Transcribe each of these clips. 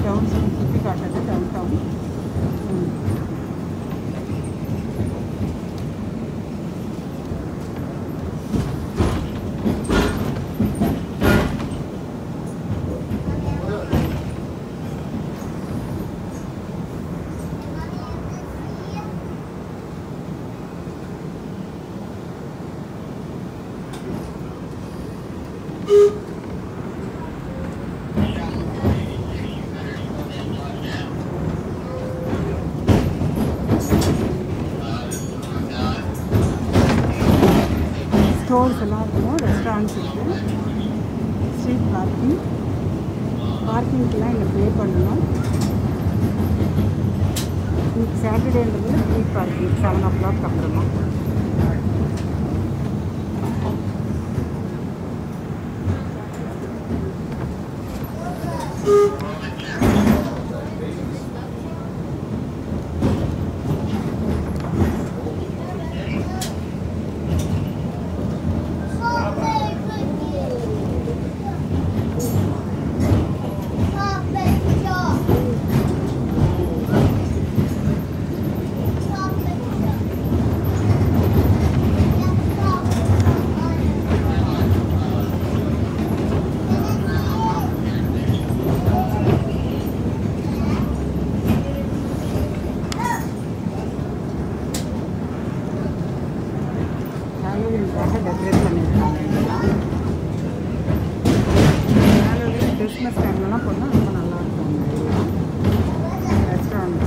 Down சுற்றி காட்டுறது down down stores எல்லாம் இருக்கும் ரெஸ்டாரண்ட்ஸ் இருக்குது ஸ்ட்ரீட் பார்க்கிங் பார்க்கிங்க்கெலாம் இங்கே பே பண்ணணும் இன்னைக்கு சாட்டர்டேன்றது street parking seven o'clock அப்புறமா ஹாலோவின்காக டெக்கரேட் பண்ணியிருக்காங்க இதெல்லாம் ஹாலோவின் கிறிஸ்மஸ் டைம்லலாம் போனால் ரொம்ப நல்லா இருக்கும் அந்த இதெல்லாம் ரெஸ்டாரண்ட்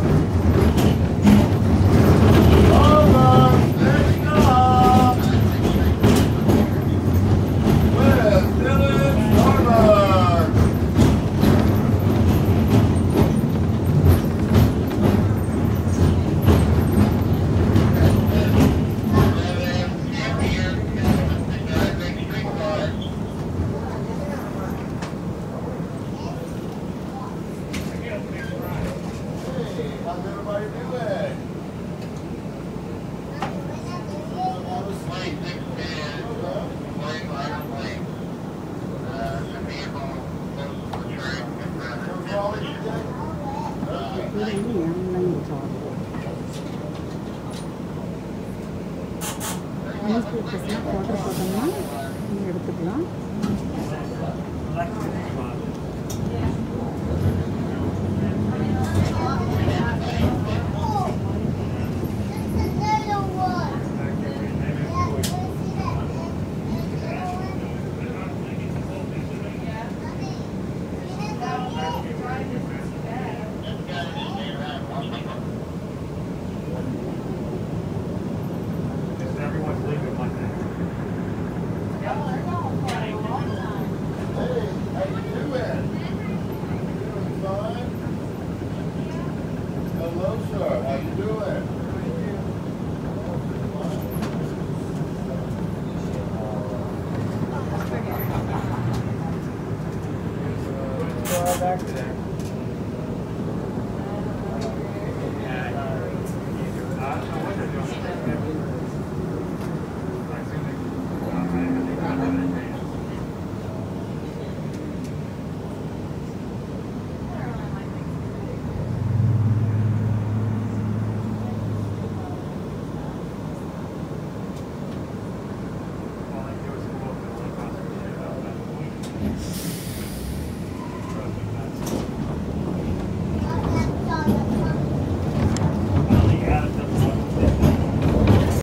இது வந்து எம்என் ஜாப் நியூஸ் பேப்பர்ஸ்லாம் ஆர்டர் போட்டோம்னா நீங்கள் எடுத்துக்கலாம் Everyone's leaving Monday. Hello, sir. How you doing? Back today. All I do is go up and look on the